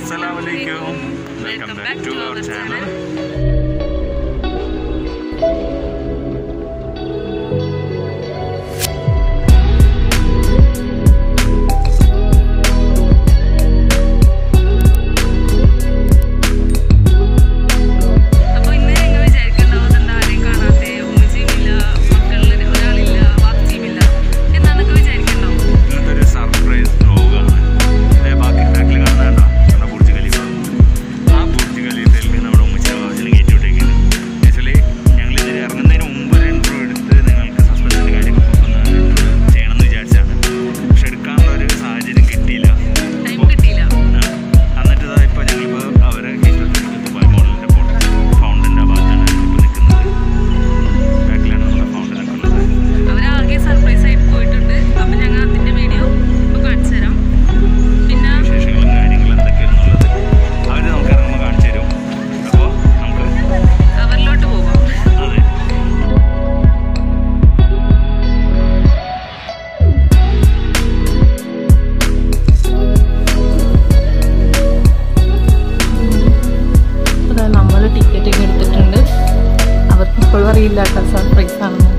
അസ്സലാമലൈക്കും welcome back to our channel അപ്പൊ ഇന്ന് നിങ്ങൾ വിചാരിക്കുന്നുണ്ടാവും എന്താ ആരെയും കാണാത്തെ ഉമ്മച്ചിയുമില്ല മക്കളിൽ ഒരാളില്ല വാക്സിയുമില്ല എന്നാന്നൊക്കെ വിചാരിക്കുന്നുണ്ടാവും ഇന്നത്തെ ഒരു സർപ്രൈസ് വ്ലോഗാണ് അതേ ബാക്കി ബാക്കിൽ കാണുന്നതാണ്ടോ നമ്മുടെ ബുർജ് ഖലീഫ ആ ബുർജ് ഖലീഫയിൽ നമ്മുടെ ഉമ്മച്ചിയുടെ വാസിൽ കയറ്റി വിട്ടേക്കാണ് ആക്ച്വലി ഞങ്ങൾ ഇതിൽ ഇറങ്ങുന്നതിന് മുമ്പ് ഒരു ഇൻട്രോ എടുത്ത് നിങ്ങൾക്ക് സസ്പെൻസിൻ്റെ കാര്യങ്ങളൊക്കെ ഒന്ന് intro ചെയ്യണമെന്ന് വിചാരിച്ചാണ് പക്ഷെ എടുക്കാനുള്ള ഒരു സാഹചര്യം കിട്ടിയില്ല ടൈം കിട്ടിയില്ല ആ. എന്നിട്ട് ഇതാ ഇപ്പോൾ ഞങ്ങളിപ്പോൾ അവരെ ദുബായ് മോഡലിൻ്റെ ഫൗണ്ടിൻ്റെ ഭാഗത്താണ് ഇപ്പോൾ നിൽക്കുന്നത് ബാക്കിലാണ് നമ്മുടെ ഫൗണ്ടിനൊക്കെ ഉള്ളത് അവരാകെ സർപ്രൈസ് ആയിട്ട് പോയിട്ടുണ്ട് അപ്പൊ ഞങ്ങൾ അതിന്റെ വീഡിയോ ഇപ്പൊ കാണിച്ചു തരാം പിന്നെ വിശേഷങ്ങളും കാര്യങ്ങളും എന്തൊക്കെയാണെന്നുള്ളത് അവർ നമുക്ക് ഇറങ്ങുമ്പോൾ കാണിച്ചു തരും അപ്പോൾ നമുക്ക് കവറിലോട്ട് പോകാം അതെ നമ്മൾ ടിക്കറ്റ് ഒക്കെ എടുത്തിട്ടുണ്ട് അവർക്ക് ഇപ്പോഴും അറിയില്ല കേട്ടോ സർപ്രൈസ് ആണെന്ന്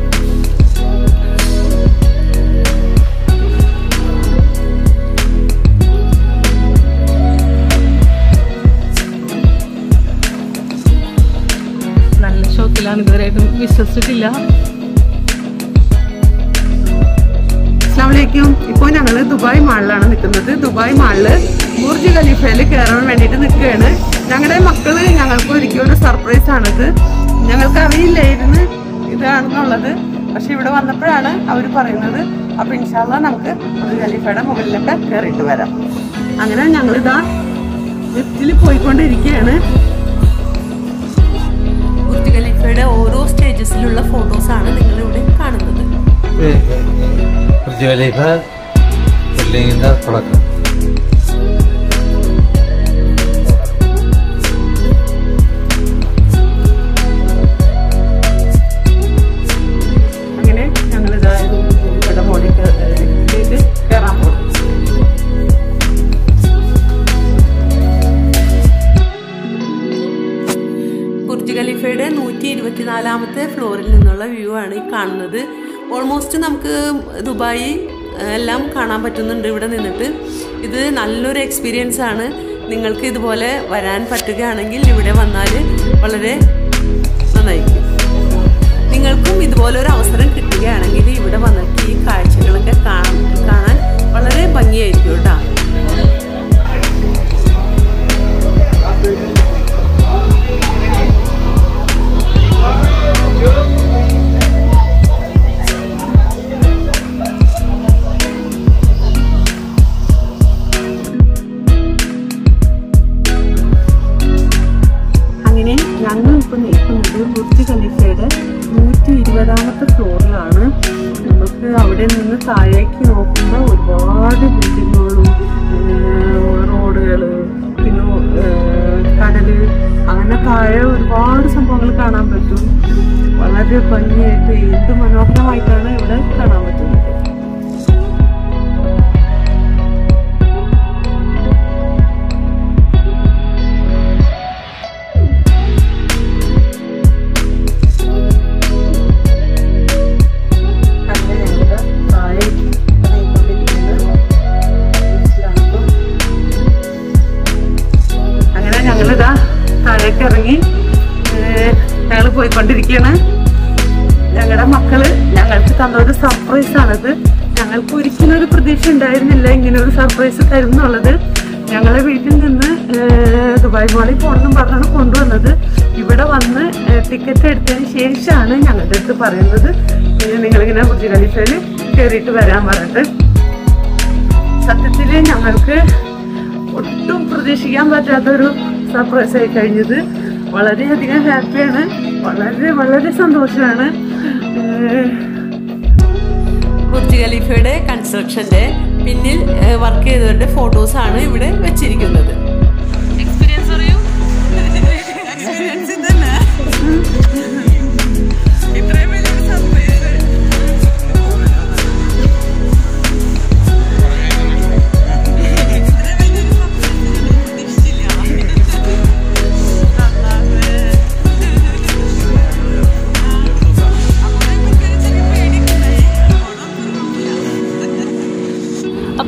നല്ല ഷോക്കിലാണ് ഇതുവരെയായിട്ടും വിശ്വസിച്ചിട്ടില്ല അസ്ലാമലൈക്കും ഇപ്പോൾ ഞങ്ങൾ ദുബായ് മാളിലാണ് നിൽക്കുന്നത് ദുബായ് മാളില് ബുർജ് ഖലീഫയിൽ കയറാൻ വേണ്ടിയിട്ട് നിൽക്കുകയാണ് ഞങ്ങളുടെ മക്കള് ഞങ്ങൾക്ക് ഒരുക്കിയ ഒരു സർപ്രൈസ് ആണിത് ഞങ്ങൾക്ക് അറിയില്ലായിരുന്നു ഇതാണെന്നുള്ളത് പക്ഷെ ഇവിടെ വന്നപ്പോഴാണ് അവർ പറയുന്നത് അപ്പൊ ഇൻഷാല്ല നമുക്ക് ബുർജ് ഖലീഫയുടെ മുകളിലൊക്കെ കയറിയിട്ട് വരാം അങ്ങനെ ഞങ്ങളിതാ ലിഫ്റ്റിൽ പോയിക്കൊണ്ടിരിക്കുകയാണ് ബുർജ് ഖലീഫയുടെ ഓരോ സ്റ്റേജസിലുള്ള ഫോട്ടോസാണ് നിങ്ങളിവിടെ കാണുന്നത് ബുർജ് ഖലീഫ ബിൽഡിങ്ങിന്റെ തുടക്കം അങ്ങനെ ഞങ്ങൾ ഇവിടെ മോളിൽ കയറിയിട്ട് കയറാൻ പോകും ബുർജ് ഖലീഫയുടെ നൂറ്റി ഇരുപത്തിനാലാമത്തെ ഫ്ലോറിൽ നിന്നുള്ള വ്യൂ ആണ് ഈ കാണുന്നത് ഓൾമോസ്റ്റ് നമുക്ക് ദുബായി ഏഹ്, എല്ലാം കാണാൻ പറ്റുന്നുണ്ട് ഇവിടെ നിന്നിട്ട് ഇത് നല്ലൊരു എക്സ്പീരിയൻസ് ആണ് നിങ്ങൾക്ക് ഇതുപോലെ വരാൻ പറ്റുകയാണെങ്കിൽ ഇവിടെ വന്നാൽ വളരെ നന്നായിരിക്കും നിങ്ങൾക്കും ഇതുപോലെ ഒരു അവസരം കിട്ടുകയാണെങ്കിൽ ഇവിടെ വന്നിട്ട് ഈ കാഴ്ചകളൊക്കെ കാണാൻ കാണാൻ വളരെ ഭംഗിയായിരിക്കും കേട്ടോ അങ്ങനെ ഞങ്ങൾ ഇപ്പോൾ നിൽക്കുന്നത് ബുർജ് ഖലീഫയുടെ നൂറ്റി ഇരുപതാമത്തെ ഫ്ലോറിലാണ് നമുക്ക് അവിടെ നിന്ന് താഴേക്ക് നോക്കുമ്പോൾ ഒരുപാട് ബിൽഡിങ്ങുകളും റോഡുകൾ പിന്നെ ഏഹ്, കടല് അങ്ങനെ താഴെ ഒരുപാട് സംഭവങ്ങൾ കാണാൻ പറ്റും വളരെ ഭംഗിയായിട്ട് എന്ത് മനോഹരമായിട്ടാണ് ഇവിടെ കാണാൻ പറ്റുന്നത് അങ്ങനെ ഞങ്ങൾ താഴേക്ക് ഇറങ്ങിക്കൊണ്ടിരിക്കുന്നത് ബീച്ചിലാണിപ്പോൾ. അങ്ങനെ ഞങ്ങളിതാ താഴേക്ക് ഇറങ്ങി ഞങ്ങൾ പോയിക്കൊണ്ടിരിക്കുകയാണ് ഞങ്ങളുടെ മക്കള് ഞങ്ങൾക്ക് തന്ന ഒരു സർപ്രൈസ് ആണിത് ഞങ്ങൾക്ക് ഒരിക്കലും ഒരു പ്രതീക്ഷ ഉണ്ടായിരുന്നില്ല ഇങ്ങനെ ഒരു സർപ്രൈസ് തരും എന്നുള്ളത് ഞങ്ങളെ വീട്ടിൽ നിന്ന് ഏഹ്, ദുബായ് മോളിൽ പോകണമെന്നും പറഞ്ഞാണ് കൊണ്ടുവന്നത് ഇവിടെ വന്ന് ടിക്കറ്റ് എടുത്തതിന് ശേഷമാണ് ഞങ്ങളുടെ അടുത്ത് പറയുന്നത് ഏഹ്, നിങ്ങളിങ്ങനെ ബുർജ് ഖലീഫയിൽ കയറിയിട്ട് വരാൻ പറഞ്ഞിട്ട് സത്യത്തിൽ ഞങ്ങൾക്ക് ഒട്ടും പ്രതീക്ഷിക്കാൻ പറ്റാത്തൊരു സർപ്രൈസ് ആയി കഴിഞ്ഞത് വളരെയധികം ഹാപ്പിയാണ് വളരെ വളരെ സന്തോഷമാണ് ഏഹ് ബുർജ് ഖലീഫയുടെ കൺസ്ട്രക്ഷന്റെ പിന്നിൽ വർക്ക് ചെയ്തവരുടെ ഫോട്ടോസ് ആണ് ഇവിടെ വെച്ചിരിക്കുന്നത് എക്സ്പീരിയൻസ് പറയൂ ഇത്രയും വലിയൊരു സർപ്രൈസ്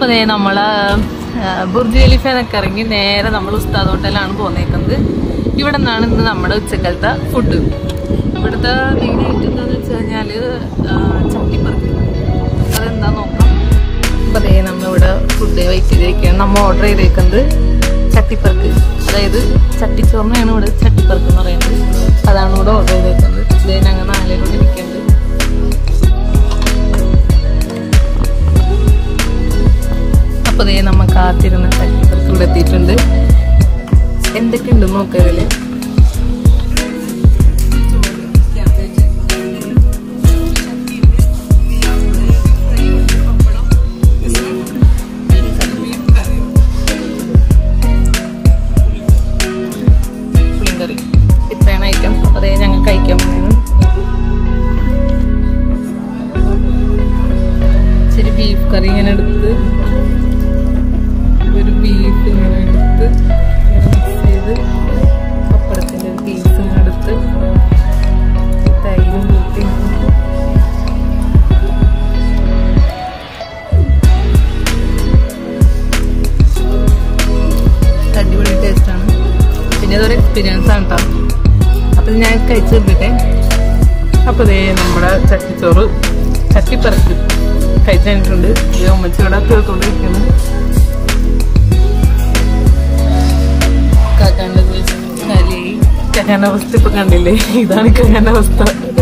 അപ്പോൾ ദേ നമ്മൾ ബുർജ് ഖലീഫ എന്നൊക്കെ ഇറങ്ങി നേരെ നമ്മൾ ഉസ്താദ് ഹോട്ടലാണ് പോന്നേക്കുന്നത് ഇവിടെ നിന്നാണ് ഇന്ന് നമ്മുടെ ഉച്ചക്കലത്തെ ഫുഡ് ഇവിടുത്തെ മെയിൻ ഐറ്റം എന്താണെന്ന് വെച്ച് കഴിഞ്ഞാൽ ചട്ടിപ്പറക്ക് അതെന്താ നോക്കാം അപ്പോൾ ദേ നമ്മളിവിടെ ഫുഡ് വെയിറ്റ് ചെയ്തിരിക്കുകയാണ് നമ്മൾ ഓർഡർ ചെയ്തേക്കുന്നത് ചട്ടിപ്പറക്ക് അതായത് ചട്ടിച്ചോറിനാണ് ഇവിടെ ചട്ടിപ്പറക്ക് എന്ന് പറയുന്നത് അതാണ് ഇവിടെ ഓർഡർ ചെയ്തേക്കുന്നത് ഇതേ ഞങ്ങൾ നാലിലൂടെ ഇരിക്കുന്നത് അപ്പോൾ ദേ നമ്മൾ കാത്തിരുന്ന ചട്ടിപ്പറക്ക് ഇവിടെ എത്തിയിട്ടുണ്ട് എന്തൊക്കെയുണ്ട് നോക്കതില് പുളിങ്കറി ഇത്രയാണ് ഐറ്റം അപ്പോൾ അതേ ഞങ്ങൾ കഴിക്കാൻ പോകുന്നത് ഇച്ചിരി ബീഫ് കറി ഇങ്ങനെ എടുത്ത് ഒരു ബീഫ് ഇങ്ങനെ എടുത്ത് ഇങ്ങനെ മിക്സ് ചെയ്ത് പപ്പടത്തിൻ്റെ ഒരു പീസ് ഇങ്ങനെ എടുത്ത് ഈ തൈരും കൂട്ടി അടിപൊളി ടേസ്റ്റാണ് പിന്നെ അതൊരു എക്സ്പീരിയൻസ് ആണ് കേട്ടോ അപ്പം ഞാൻ കഴിച്ചു തീർക്കട്ടെ അപ്പോൾ ദേ നമ്മുടെ ചട്ടിച്ചോറ് ചട്ടിപ്പറക്ക് കഴിച്ചിട്ടുണ്ട് ഈ ഉമ്മച്ചിയുടെ തീർത്തുകൊണ്ടിരിക്കുന്നു കാക്കാൻ്റെ കലി കാക്കാൻ്റെ അവസ്ഥ ഇപ്പൊ കണ്ടില്ലേ ഇതാണ് കാക്കാൻ്റെ അവസ്ഥ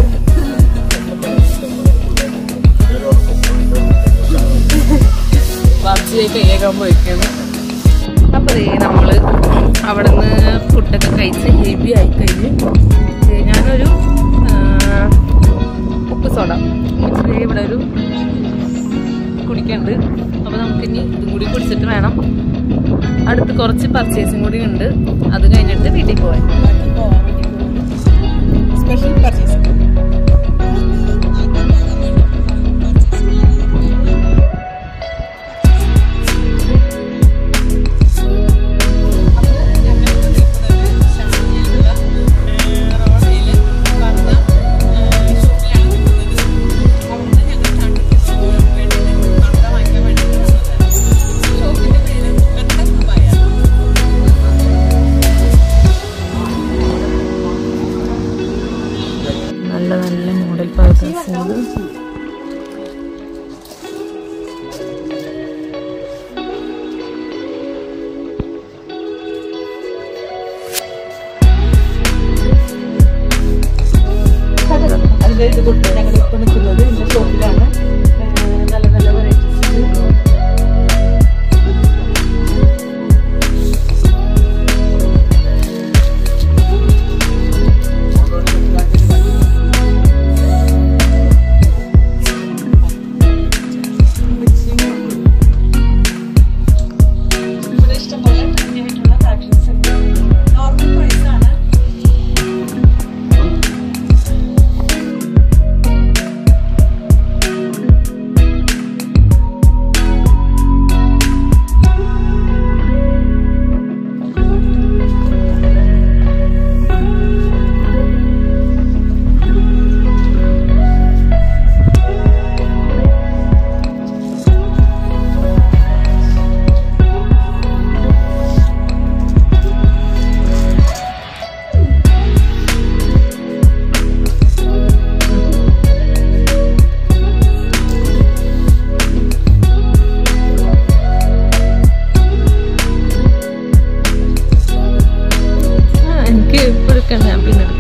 വാച്ചിയെ കൈയേക്കാൻ പോയിക്കാണ് അപ്പോൾ ദേ നമ്മള് അവിടെ നിന്ന് ഫുഡൊക്കെ കഴിച്ച് ഹെവി ആയി കഴിഞ്ഞ് ദേ ഞാനൊരു ആ, ഉപ്പ് സോഡ ദേ ഇവിടെ ഒരു കുടിക്കുന്നുണ്ട് അപ്പോൾ നമുക്കിനി ഇതും കൂടി കുടിച്ചിട്ട് വേണം അടുത്ത് കുറച്ച് പർച്ചേസും കൂടി ഉണ്ട് അത് കഴിഞ്ഞിട്ട് വീട്ടിൽ പോവാൻ സ്പെഷ്യൽ പർച്ചേസ് നല്ല നല്ല മോഡൽ പർച്ചേസ് അതിന്റെ ഇത് കൊടുത്തു ഞങ്ങൾ ഇപ്പൊ നിൽക്കുന്നത് ഇതിന്റെ ഷോപ്പിലാണ് നല്ല നല്ല വെറൈറ്റീസ് ഇവിടെ ഇഷ്ടംപോലെ ആയിട്ടുള്ള കളക്ഷൻസ് ഉണ്ട് നോർമൽ പ്രൈസ് ആണ് എനിക്ക് ഇപ്പൊ എടുക്കണ്ട ഞാൻ പിന്നെ എടുക്കാം